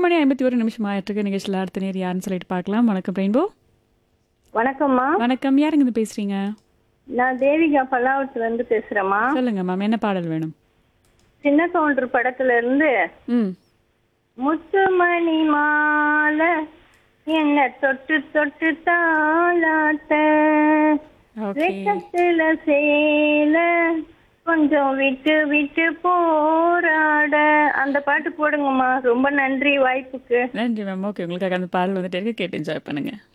மணி ஐம்பத்தி ஒரு நிமிஷம் ஆயிட்டிருக்கு நிகழ்ச்சியில் அடுத்த நேர் யாருன்னு சொல்லிட்டு பார்க்கலாம் வணக்கம் ரெயின்போ வணக்கம்மா வணக்கம் யாருங்க இது பேசுறீங்க நான் தேவிகா பல்லாவரத்துல இருந்து பேசுறேம்மா சொல்லுங்க மேம் என்ன பாடல் வேணும் சின்ன தோன்று படத்துல இருந்து ம் முத்துமணி மாலை என்ன தொட்டு தொட்டு தாளாட்ட ஓகே வெக்கத்துல சேல கொஞ்சம் விட்டு விட்டு போராட அந்த பாட்டு போடுங்கம்மா ரொம்ப நன்றி வாய்ப்புக்கு நன்றி மேம் ஓகே உங்களுக்காக அந்த பாடல் வந்துட்டு இருக்கு கேட்டு என்ஜாய் பண்ணுங்க